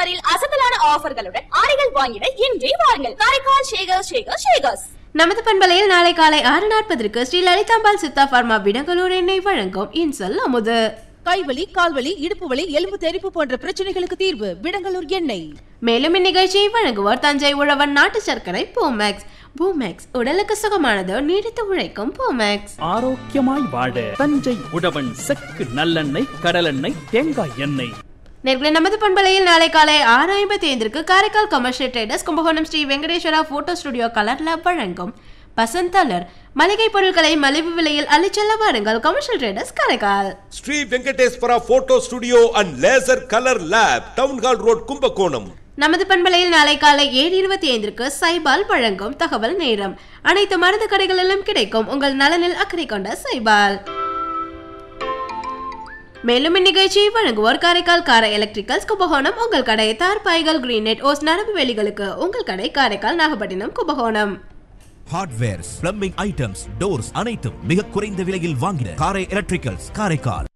சம்மரில் அசத்தலான ஆஃபர்களுடன் ஆடைகள் வாங்கிட இன்றே வாருங்கள் காரைக்கால் ஷேகர் ஷேகர் ஷேகர்ஸ் நமது பண்பலையில் நாளை காலை ஆறு நாற்பதற்கு ஸ்ரீ லலிதாம்பாள் சித்தா பார்மா விடங்கலூர் எண்ணெய் வழங்கும் இன்சொல் அமுது கைவலி கால்வலி இடுப்பு வலி எலும்பு தெறிப்பு போன்ற பிரச்சனைகளுக்கு தீர்வு விடங்கலூர் எண்ணெய் மேலும் இந்நிகழ்ச்சியை வழங்குவோர் தஞ்சை உழவன் நாட்டு சர்க்கரை பூமேக்ஸ் பூமேக்ஸ் உடலுக்கு சுகமானது நீடித்து உழைக்கும் பூமேக்ஸ் ஆரோக்கியமாய் வாழ தஞ்சை உழவன் செக்கு நல்லெண்ணெய் கடலெண்ணெய் தேங்காய் எண்ணெய் நேர்களை நமது பண்பலையில் நாளை காலை ஆறு ஐம்பத்தி ஐந்திற்கு Karaikal commercial traders Kumbakonam Sri Venkateswara photo studio colour lab வழங்கும் பசந்தலர் மளிகை பொருட்களை மலிவு விலையில் அள்ளிச்செல்ல வாருங்கள் commercial traders Karaikal Sri Venkateswara photo studio and laser colour lab town hall road Kumbakonam நமது பண்பலையில் நாளை காலை ஏழு இருபத்தி ஐந்திற்கு சைபால் வழங்கும் தகவல் நேரம் அனைத்து மருந்து கடைகளிலும் கிடைக்கும் உங்கள் நலனில் அக்கறை கொண்ட சைபால் மேலும் இந்நிகழ்ச்சியை வழங்குவோர் காரைக்கால் கார எலக்ட்ரிக்கல்ஸ் கும்பகோணம் உங்கள் கடை தார்பாய்கள் கிரீனெட் ஓஸ் நரம்பு வேலிகளுக்கு உங்கள் கடை Karaikal Nagapattinam Kumbakonam hardwares plumbing items doors அனைத்தும் மிக குறைந்த விலையில் வாங்கின காரை எலக்ட்ரிக்கல்ஸ் காரைக்கால்